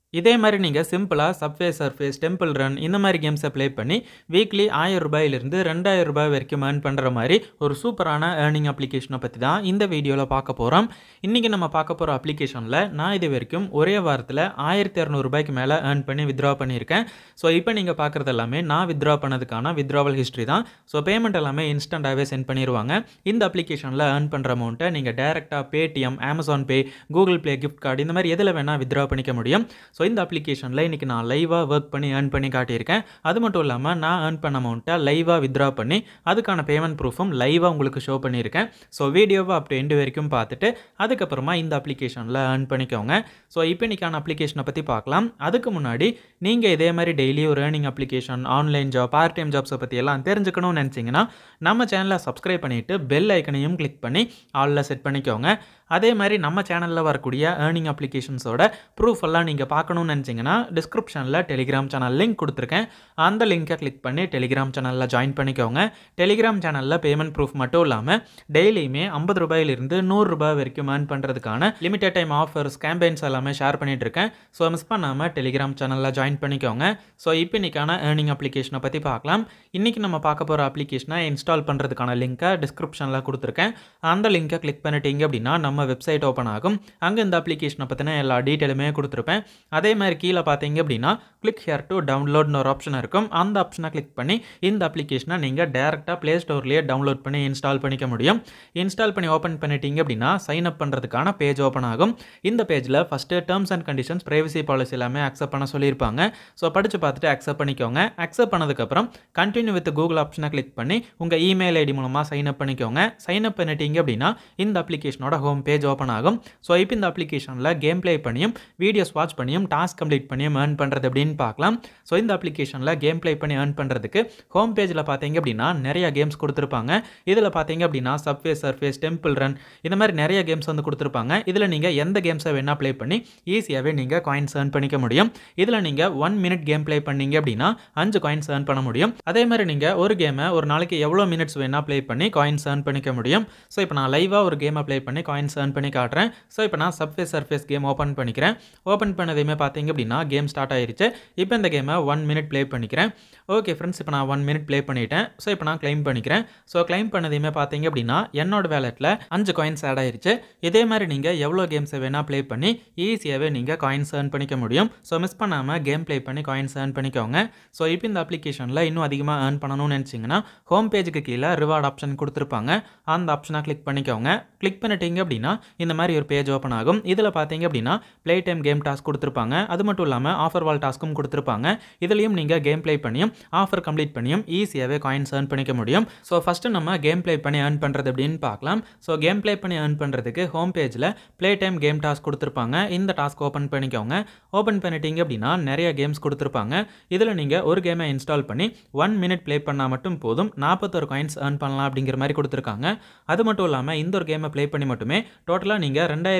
இதே மாரி நீங்க சிம்பிளா சப்வே சர்ஃபேஸ், டெம்பிள் ரன் இந்த மாரி கேம்ஸ ப்ளே பண்ணி வீக்லி ரூ. 1000லிருந்து ரூ. 2000 வரைக்கும் ஏர்ன் பண்ற மாரி ஒரு சூப்பரான ஏர்னிங் அப்ளிகேஷன பத்தி தான் இந்த வீடியோல பார்க்க போறோம். இன்னைக்கு நம்ம பார்க்க போற அப்ளிகேஷன்ல நான் இதுவரைக்கும் ஒரே வாரத்துல ரூ. 1200க்கு மேல ஏர்ன் பண்ணி வித்ட்ரா பண்ணியிருக்கேன். ஸோ இப்போ நீங்க பார்க்குறது எல்லாமே நான் வித்ட்ரா பண்ணதுக்கான வித்ட்ராவல் ஹிஸ்டரி தான். ஸோ பேமெண்ட் எல்லாமே இன்ஸ்டன்ட்டாவே சென்ட் பண்ணிருவாங்க. இந்த அப்ளிகேஷன்ல ஏர்ன் பண்ற அமௌண்ட்ட நீங்க டைரக்ட்டா Paytm, Amazon Pay, Google Play gift card இந்த மாரி எதுல வேணா வித்ட்ரா பண்ணிக்க முடியும். ஸோ இந்த அப்ளிகேஷன்ல இன்னைக்கு நான் லைவா வொர்க் பண்ணி ஏர்ன் பண்ணி காட்டியிருக்கேன். அது மட்டும் இல்லாம நான் ஏர்ன் பண்ண அமௌண்ட்ட லைவா வித்ட்ரா பண்ணி அதுக்கான பேமெண்ட் ப்ரூஃபும் லைவா உங்களுக்கு ஷோ பண்ணியிருக்கேன். ஸோ வீடியோவ அப் டு எண்ட் வரைக்கும் பார்த்துட்டு அதுக்கப்புறமா இந்த அப்ளிகேஷன்ல ஏர்ன் பண்ணிக்கோங்க. ஸோ இப்போ இன்னைக்கான அப்ளிகேஷன பத்தி பார்க்கலாம். அதுக்கு முன்னாடி நீங்க இதே மாரி டெய்லி ஒரு earning application, online job, part time ஜாப்ஸ பத்தி எல்லாம் தெரிஞ்சுக்கணும்னு நினைச்சீங்கன்னா நம்ம சேனல சப்ஸ்கிரைப் பண்ணிட்டு பெல் ஐகானையும் கிளிக் பண்ணி ஆல்ல செட் பண்ணிக்கோங்க. அதே மாரி நம்ம சேனல்ல வரக்கூடிய ஏர்னிங் அப்ளிகேஷன்ஸோட ப்ரூஃப் எல்லாம் நீங்க பார்க்கணும்னு நினைச்சீங்கன்னா டிஸ்கிரிப்ஷன்ல டெலிகிராம் சேனல் லிங்க் குடுத்துருக்கேன். அந்த லிங்க கிளிக் பண்ணி டெலிகிராம் சேனல்ல ஜாயின் பண்ணிக்கோங்க. டெலிகிராம் சேனல்ல பேமெண்ட் ப்ரூஃப் மட்டும் இல்லாம டெய்லியுமே ரூ. 50லிருந்து ரூ. 100 வரைக்கும் ஏர்ன் பண்றதுக்கான லிமிட்டட் டைம் ஆஃபர்ஸ், கேம்பெயின்ஸ் எல்லாமே ஷேர் பண்ணிட்டு இருக்கேன். ஸோ மிஸ் பண்ணாம டெலிகிராம் சேனல்ல ஜாயின் பண்ணிக்கோங்க. ஸோ இப்போ இன்னைக்கான ஏர்னிங் அப்ளிகேஷன பத்தி பார்க்கலாம். இன்னைக்கு நம்ம பார்க்க போற அப்ளிகேஷன இன்ஸ்டால் பண்றதுக்கான லிங்க டிஸ்கிரிப்ஷன்ல குடுத்துருக்கேன். அந்த லிங்க கிளிக் பண்ணிட்டீங்க அப்படின்னா நம்ம வெப்சைட் ஓப்பன் ஆகும். அங்க இந்த அப்ளிகேஷன பத்தின எல்லா டீட்டெயிலுமே குடுத்துருப்பேன். அதே மாரி கீழ பார்த்தீங்க அப்படின்னா கிளிக் ஹியர் டூ டவுன்லோட்னு ஒரு ஆப்ஷன் இருக்கும். அந்த ஆப்ஷன கிளிக் பண்ணி இந்த அப்ளிகேஷன நீங்க டைரக்ட்டா Play Storeலயே டவுன்லோட் பண்ணி இன்ஸ்டால் பண்ணிக்க முடியும். இன்ஸ்டால் பண்ணி ஓப்பன் பண்ணிட்டீங்க அப்படின்னா சைன் அப் பண்றதுக்கான பேஜ் ஓப்பன் ஆகும். இந்த பேஜ்ல first terms and conditions, privacy policy எல்லாமே அக்செப்ட் பண்ண சொல்லியிருப்பாங்க. ஸோ படிச்சு பார்த்துட்டு அக்செப்ட் பண்ணிக்கோங்க. அக்செப்ட் பண்ணதுக்கப்புறம் கன்டின்யூ வித் கூகுள் ஆப்ஷன கிளிக் பண்ணி உங்க இமெயில் ஐடி மூலமா சைன் அப் பண்ணிக்கோங்க. சைன் அப் பண்ணிட்டீங்க அப்படின்னா இந்த அப்ளிகேஷனோட ஹோம் பேஜ் ஓப்பன் ஆகும். ஸோ இப்போ இந்த அப்ளிகேஷன்ல கேம் ப்ளே பண்ணியும், வீடியோஸ் வாட்ச் பண்ணியும், டாஸ்க் கம்ப்ளீட் பண்ணியும் ஏர்ன் பண்றது எப்படின்னு பார்க்கலாம். ஸோ இந்த அப்ளிகேஷன்ல கேம் ப்ளே பண்ணி ஏர்ன் பண்றதுக்கு ஹோம் பேஜ்ல பார்த்தீங்க அப்படின்னா நிறைய கேம்ஸ் குடுத்துருப்பாங்க. இதுல பார்த்தீங்க அப்படின்னா சப்வே சர்ஃபேஸ், டெம்பிள் ரன் இந்த மாரி நிறைய கேம்ஸ் வந்து குடுத்துருப்பாங்க. இதுல நீங்க எந்த கேம்ஸ வேணா ப்ளே பண்ணி ஈஸியாவே நீங்க காயின்ஸ் ஏர்ன் பண்ணிக்க முடியும். இதுல நீங்க 1 மினிட் கேம் ப்ளே பண்ணீங்க அப்படின்னா 5 காயின்ஸ் ஏர்ன் பண்ண முடியும். அதே மாரி நீங்க ஒரு கேம ஒரு நாளைக்கு எவ்வளோ மினிட்ஸ் வேணா ப்ளே பண்ணி காயின்ஸ் ஏர்ன் பண்ணிக்க முடியும். ஸோ இப்போ நான் லைவா ஒரு கேம ப்ளே பண்ணி காயின்ஸ் ஏர்ன் பண்ணி காட்டுறேன். ஸோ இப்போ நான் சப்வே சர்ஃபேஸ் கேம் ஓப்பன் பண்ணிக்கிறேன். ஓப்பன் பண்ணதுமே பார்த்தீங்க அப்படின்னா கேம் ஸ்டார்ட் ஆயிருச்சு. இப்போ இந்த கேம 1 மினிட் ப்ளே பண்ணிக்கிறேன். ஓகே ஃப்ரெண்ட்ஸ் இப்போ நான் 1 மினிட் ப்ளே பண்ணிட்டேன். ஸோ இப்போ நான் கிளைம் பண்ணிக்கிறேன். ஸோ கிளைம் பண்ணதுமே பார்த்தீங்க அப்படின்னா என்னோட வாலெட்ல 5 காயின்ஸ் ஆட் ஆயிருச்சு. இதே மாரி நீங்க எவ்வளோ கேம்ஸ வேணா ப்ளே பண்ணி ஈஸியாவே நீங்க காயின்ஸ் ஏர்ன் பண்ணிக்க முடியும். ஸோ மிஸ் பண்ணாம கேம் ப்ளே பண்ணி காயின்ஸ் ஏர்ன் பண்ணிக்கோங்க. ஸோ இப்போ இந்த அப்ளிகேஷன்ல இன்னும் அதிகமா ஏர்ன் பண்ணணும்னு நினைச்சீங்கன்னா ஹோம் பேஜ்க்கு கீழ ரிவார்ட் ஆப்ஷன் குடுத்துருப்பாங்க. அந்த ஆப்ஷன கிளிக் பண்ணிக்கோங்க. கிளிக் பண்ணிட்டீங்க அப்படின்னா இந்த மாரி ஒரு பேஜ் ஓப்பன் ஆகும். இதுல பார்த்தீங்க அப்படின்னா ப்ளே டைம் கேம் டாஸ்க் குடுத்துருப்பாங்க. அது மட்டும் இல்லாம ஆஃபர் வால் டாஸ்க்கும் குடுத்துருப்பாங்க. இதுலயும் நீங்க கேம் ப்ளே பண்ணியும், ஆஃபர் கம்ப்ளீட் பண்ணியும் ஈஸியாவே காயின்ஸ் ஏர்ன் பண்ணிக்க முடியும். ஸோ ஃபர்ஸ்ட் நம்ம கேம் ப்ளே பண்ணி ஏர்ன் பண்றது எப்படின்னு பார்க்கலாம். ஸோ கேம் ப்ளே பண்ணி ஏர்ன் பண்றதுக்கு ஹோம் பேஜ்ல ப்ளே டைம் கேம் டாஸ்க் குடுத்துருப்பாங்க. இந்த டாஸ்க் ஓப்பன் பண்ணிக்கோங்க. ஓப்பன் பண்ணிட்டீங்க அப்படின்னா நிறைய கேம்ஸ் குடுத்துருப்பாங்க. இதுல நீங்க ஒரு கேம இன்ஸ்டால் பண்ணி 1 மினிட் ப்ளே பண்ணா மட்டும் போதும் 41 காயின்ஸ் ஏர்ன் பண்ணலாம் அப்படிங்கிற மாரி குடுத்துருக்காங்க. அது மட்டும் இல்லாம இந்த ஒரு கேம ப்ளே பண்ணி மட்டுமே டோட்டலா நீங்க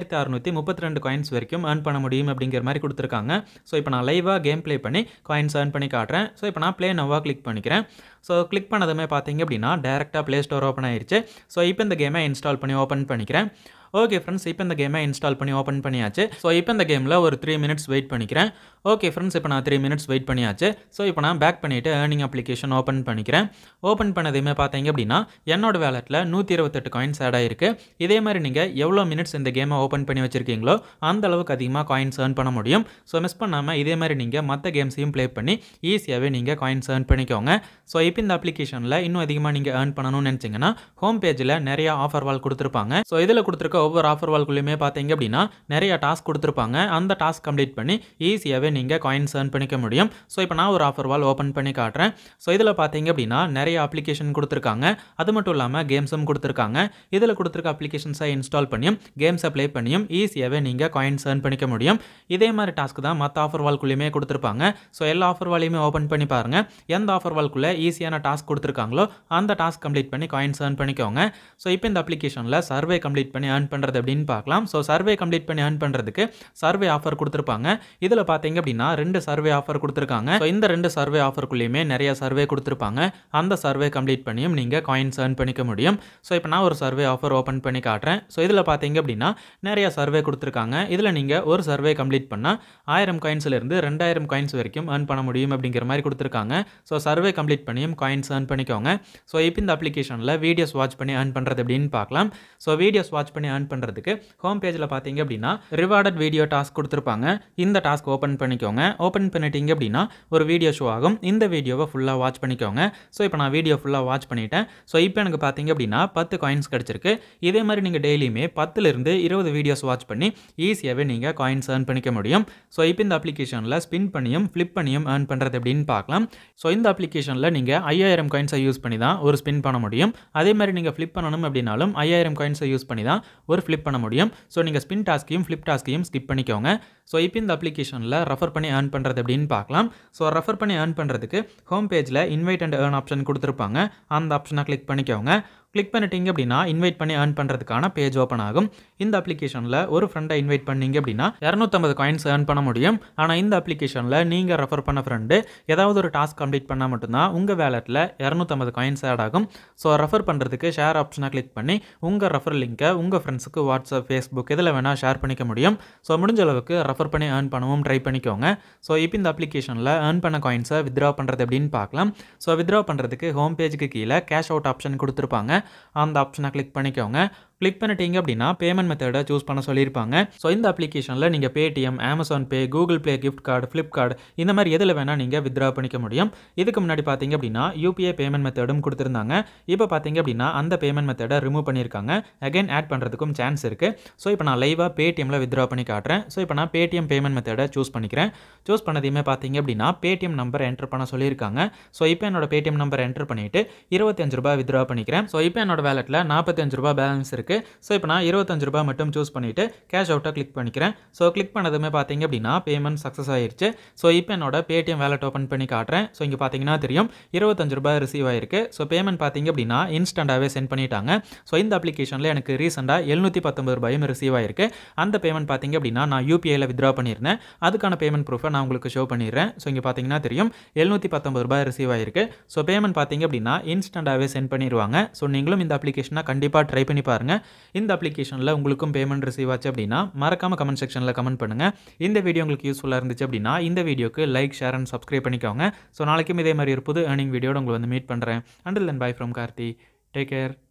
2632 காயின்ஸ் வரைக்கும் ஏர்ன் பண்ண முடியும் அப்படிங்கிற மாரி குடுத்துருக்காங்க. ஸோ இப்போ நான் லைவா கேம் ப்ளே பண்ணி காயின்ஸ் ஏர்ன் பண்ணி காட்டுறேன். ஸோ இப்போ நான் ப்ளே நவ்வா கிளிக் பண்ணிக்கிறேன். ஸோ கிளிக் பண்ணதுமே பார்த்தீங்க அப்படின்னா டைரக்ட்டா Play Store ஓப்பன் ஆயிருச்சு. ஸோ இப்போ இந்த கேம இன்ஸ்டால் பண்ணி ஓப்பன் பண்ணிக்கிறேன். ஓகே ஃப்ரெண்ட்ஸ் இப்போ இந்த கேம இன்ஸ்டால் பண்ணி ஓப்பன் பண்ணியாச்சு. ஸோ இப்போ இந்த கேம்ல ஒரு 3 மினிட்ஸ் வெயிட் பண்ணிக்கிறேன். ஓகே ஃப்ரெண்ட்ஸ் இப்போ நான் 3 மினிட்ஸ் வெயிட் பண்ணியாச்சு. ஸோ இப்போ நான் பேக் பண்ணிட்டு ஏர்னிங் அப்ளிகேஷன் ஓப்பன் பண்ணிக்கிறேன். ஓப்பன் பண்ணதுமே பார்த்தீங்க அப்படின்னா என்னோட வாலெட்ல 128 காயின்ஸ் ஆட் ஆயிருக்கு. இதே மாரி நீங்க எவ்வளோ மினிட்ஸ் இந்த கேம ஓப்பன் பண்ணி வச்சிருக்கீங்களோ அந்த அளவுக்கு அதிகமா காயின்ஸ் ஏர்ன் பண்ண முடியும். ஸோ மிஸ் பண்ணாம இதே மாரி நீங்க மத்த கேம்ஸையும் ப்ளே பண்ணி ஈஸியாவே நீங்க காயின்ஸ் ஏர்ன் பண்ணிக்கோங்க. ஸோ இப்போ இந்த அப்ளிகேஷன்ல இன்னும் அதிகமா நீங்க ஏர்ன் பண்ணணும்னு நினைச்சீங்கன்னா ஹோம் பேஜ்ல நிறைய ஆஃபர் வால் குடுத்துருப்பாங்க. ஸோ இதுல குடுத்துருக்க ஒவ்வொரு ஆஃபர் வால்குள்ளயுமே பார்த்தீங்க அப்படின்னா நிறைய டாஸ்க் குடுத்துருப்பாங்க. அந்த டாஸ்க் கம்ப்ளீட் பண்ணி ஈஸியாவே நீங்க காயின்ஸ் ஏர்ன் பண்ணிக்க முடியும். ஸோ இப்போ நான் ஒரு ஆஃபர் வால் ஓப்பன் பண்ணி காட்டுறேன். ஸோ இதுல பார்த்தீங்க அப்படின்னா நிறைய அப்ளிகேஷன் குடுத்துருக்காங்க. அது மட்டும் இல்லாம கேம்ஸும் குடுத்துருக்காங்க. இதுல குடுத்துருக்க அப்ளிகேஷன்ஸ இன்ஸ்டால் பண்ணியும், கேம்ஸ ப்ளே பண்ணியும் ஈஸியாவே நீங்க காயின்ஸ் ஏர்ன் பண்ணிக்க முடியும். இதே மாரி டாஸ்க் தான் மத்த ஆஃபர் வால்குள்ளயுமே குடுத்துருப்பாங்க. ஸோ எல்லா ஆஃபர் வாலையுமே ஓப்பன் பண்ணி பாருங்க. எந்த ஆஃபர் வால்குள்ள ஈஸியா ஈஸியான டாஸ்க் கொடுத்துருக்காங்களோ அந்த டாஸ்க் கம்ப்ளீட் பண்ணி காயின்ஸ் ஏர்ன் பண்ணிக்கோங்க ஸோ இப்போ இந்த அப்ளிகேஷனில் சர்வே கம்ப்ளீட் பண்ணி ஏர்ன் பண்ணுறது அப்படின்னு பார்க்கலாம் ஸோ சர்வே கம்ப்ளீட் பண்ணி ஏர்ன் பண்ணுறதுக்கு சர்வே ஆஃபர் கொடுத்துருப்பாங்க இதில் பார்த்தீங்க அப்படின்னா ரெண்டு சர்வே ஆஃபர் கொடுத்துருக்காங்க ஸோ இந்த ரெண்டு சர்வே ஆஃபருக்குள்ளேயுமே நிறைய சர்வே கொடுத்துருப்பாங்க அந்த சர்வே கம்ப்ளீட் பண்ணியும் நீங்கள் காயின்ஸ் ஏர்ன் பண்ணிக்க முடியும் ஸோ இப்போ நான் ஒரு சர்வே ஆஃபர் ஓப்பன் பண்ணி காட்டுறேன் ஸோ இதில் பார்த்தீங்க அப்படின்னா நிறைய சர்வே கொடுத்துருக்காங்க இதில் நீங்கள் ஒரு சர்வே கம்ப்ளீட் பண்ணால் ஆயிரம் காயின்ஸ்லேருந்து ரெண்டாயிரம் காயின்ஸ் வரைக்கும் ஏர்ன் பண்ண முடியும் அப்படிங்கிற மாதிரி கொடுத்துருக்காங்க ஸோ சர்வே கம்ப்ளீட் பண்ணியும் காயின்ஸ் ஏர்ன் பண்ணிக்கோங்க ஸோ இப்போ இந்த அப்ளிகேஷனில் வீடியோஸ் வாட்ச் பண்ணி ஏர்ன் பண்ணுறது அப்படின்னு பார்க்கலாம் ஸோ வீடியோஸ் வாட்ச் பண்ணி ஏர்ன் பண்ணுறதுக்கு ஹோம் பேஜில் பார்த்தீங்க அப்படின்னா ரிவார்டட் வீடியோ டாஸ்க் கொடுத்துருப்பாங்க இந்த டாஸ்க் ஓப்பன் பண்ணிக்கோங்க ஓப்பன் பண்ணிட்டீங்க அப்படின்னா ஒரு வீடியோ ஷோ ஆகும் இந்த வீடியோவை ஃபுல்லாக வாட்ச் பண்ணிக்கோங்க ஸோ இப்போ நான் வீடியோ ஃபுல்லாக வாட்ச் பண்ணிட்டேன் ஸோ இப்போ எனக்கு பார்த்தீங்க அப்படின்னா பத்து காயின்ஸ் கிடச்சிருக்கு இதே மாதிரி நீங்கள் டெய்லியுமே பத்துலேருந்து இருபது வீடியோஸ் வாட்ச் பண்ணி ஈஸியாகவே நீங்கள் காயின்ஸ் ஏர்ன் பண்ணிக்க முடியும் ஸோ இப்போ இந்த அப்ளிகேஷனில் ஸ்பின் பண்ணியும் ஃப்ளிப் பண்ணியும் ஏர்ன் பண்ணுறது எப்படின்னு பார்க்கலாம் ஸோ இந்த அப்ளிகேஷனில் நீங்கள் ஐயாயிரம் காயின்ஸை யூஸ் பண்ணி தான் ஒரு ஸ்பின் பண்ண முடியும் அதே மாதிரி நீங்கள் ஃப்ளிப் பண்ணணும் அப்படின்னாலும் ஐயாயிரம் காயின்ஸை யூஸ் பண்ணி தான் ஒரு ஃப்ளிப் பண்ண முடியும் ஸோ நீங்கள் ஸ்பின் டாஸ்க்கையும் ஃப்ளிப் டாஸ்க்கையும் ஸ்கிப் பண்ணிக்கோங்க ஸோ இப்போ இந்த அப்ளிகேஷனில் ரெஃபர் பண்ணி ஏர்ன் பண்ணுறது அப்படின்னு பார்க்கலாம் ஸோ ரெஃபர் பண்ணி ஏர்ன் பண்ணுறதுக்கு ஹோம் பேஜில் இன்வைட் அண்ட் ஏர்ன் ஆப்ஷன் கொடுத்துருப்பாங்க அந்த ஆப்ஷனை கிளிக் பண்ணிக்கோங்க கிளிக் பண்ணிட்டீங்க அப்படின்னா இன்வைட் பண்ணி ஏர்ன் பண்ணுறதுக்கான பேஜ் ஓப்பன் ஆகும் இந்த அப்ளிகேஷனில் ஒரு ஃப்ரெண்டை இன்வைட் பண்ணீங்க அப்படின்னா இரநூத்தம்பது காயின்ஸ் ஏர்ன் பண்ண முடியும் ஆனால் இந்த அப்ளிகேஷனில் நீங்கள் ரெஃபர் பண்ண ஃப்ரெண்டு ஏதாவது ஒரு டாஸ்க் கம்ப்ளீட் பண்ணால் மட்டும்தான் உங்கள் வேலெட்டில் இரநூத்தம்பது காயின்ஸ் ஆட் ஆகும் ஸோ ரெஃபர் பண்ணுறதுக்கு ஷேர் ஆப்ஷனை கிளிக் பண்ணி உங்கள் ரெஃபர் லிங்க்கை உங்கள் ஃப்ரெண்ட்ஸுக்கு வாட்ஸ்அப் ஃபேஸ்புக் இதில் வேணால் ஷேர் பண்ணிக்க முடியும் ஸோ முடிஞ்ச அளவுக்கு ரெஃபர் பண்ணி ஏர்ன் பண்ணவும் ட்ரை பண்ணிக்கோங்க ஸோ இப்போ இந்த அப்ளிகேஷனில் ஏர்ன் பண்ண காயின்ஸை வித்ரா பண்ணுறது எப்படின்னு பார்க்கலாம் ஸோ வித்ரா பண்ணுறதுக்கு ஹோம் பேஜுக்கு கீழே கேஷ் அவுட் ஆப்ஷன் கொடுத்துருப்பாங்க அந்த ஆப்ஷனை கிளிக் பண்ணிக்கோங்க கிளிக் பண்ணிட்டீங்க அப்படின்னா பேமெண்ட் மெத்தடை சூஸ் பண்ண சொல்லியிருப்பாங்க ஸோ இந்த அப்ளிகேஷனில் நீங்கள் Paytm Amazon Pay Google Pay gift card Flipkart இந்த மாதிரி எதில் வேணால் நீங்கள் வித்ரா பண்ணிக்க முடியும் இதுக்கு முன்னாடி பார்த்தீங்க அப்படின்னா யூபிஐ பேமெண்ட் மெத்தடும் கொடுத்துருந்தாங்க இப்போ பார்த்தீங்க அப்படின்னா அந்த பேமெண்ட் மெத்தடை ரிமூவ் பண்ணியிருக்காங்க அகைன் ஆட் பண்ணுறதுக்கும் சான்ஸ் இருக்குது ஸோ இப்போ நான் லைவாக பேடிஎம்மில் வித்ரா பண்ணி காட்டுறேன் ஸோ இப்போ நான் பேடிஎம் பேமெண்ட் மெத்தடை சூஸ் பண்ணிக்கிறேன் சூஸ் பண்ணதையுமே பார்த்தீங்க அப்படின்னா பேடிஎம் நம்பர் என்டர் பண்ண சொல்லியிருக்காங்க ஸோ இப்போ என்னோட பேடிஎம் நம்பர் என்டர் பண்ணிவிட்டு இருபத்தஞ்சு ரூபாய் வித்ரா பண்ணிக்கிறேன் ஸோ இப்போ என்னோட வேலெட்டில் நாற்பத்தஞ்சு ரூபாய் பேலன்ஸ் இருக்குது ஸோ இப்போ நான் இருபத்தஞ்சு ரூபாய் மட்டும் சூஸ் பண்ணிவிட்டு கேஷ் அவுட்டை கிளிக் பண்ணிக்கிறேன் ஸோ கிளிக் பண்ணதுமே பார்த்தீங்க அப்படின்னா பேமெண்ட் சக்ஸஸ் ஆயிருச்சு ஸோ இப்போ என்னோட பேடிஎம் வேலட் ஓப்பன் பண்ணி காட்டுறேன் ஸோ இங்கே பார்த்தீங்கன்னா தெரியும் இருபத்தஞ்சு ரூபாய் ரிசீவ் ஆயிருக்கு ஸோ பேமெண்ட் பார்த்தீங்க அப்படின்னா இன்ஸ்டண்ட்டாகவே சென்ட் பண்ணிட்டாங்க ஸோ இந்த அப்ளிகேஷனில் எனக்கு ரீசெண்டாக எழுநூற்றி பத்தொம்பது ரூபாயும் ரிசீவ் ஆயிருக்கு அந்த பேமெண்ட் பார்த்தீங்க அப்படின்னா நான் யூபிஐயில் வித்ரா பண்ணியிருந்தேன் அதுக்கான பேமெண்ட் ப்ரூஃபை நான் உங்களுக்கு ஷோ பண்ணிடுறேன் ஸோ இங்கே பார்த்தீங்கன்னா தெரியும் எழுநூற்றி பத்தொம்பது ரூபாய் ரிசீவ் ஆயிருக்கு ஸோ பேமெண்ட் பார்த்தீங்க அப்படின்னா இன்ஸ்டண்ட்டாகவே சென்ட் பண்ணிடுவாங்க ஸோ நீங்களும் இந்த அப்ளிகேஷனை கண்டிப்பாக ட்ரை பண்ணி பாருங்கள் இந்த அப்ளிகேஷனில் உங்களுக்கும் பேமெண்ட் ரிசீவ் ஆச்சு அப்படின்னா மறக்காம கமெண்ட் செக்ஷனில் கமெண்ட் பண்ணுங்கள் இந்த வீடியோ உங்களுக்கு யூஸ்ஃபுல்லாக இருந்துச்சு அப்படின்னா இந்த வீடியோக்கு லைக் ஷேர் அண்ட் சப்ஸ்கிரைப் பண்ணிக்கோங்க ஸோ நாளைக்கும் இதே மாதிரி ஒரு புது ஏர்னிங் வீடியோட உங்களை வந்து மீட் பண்ணுறேன் until then bye from Karthi take care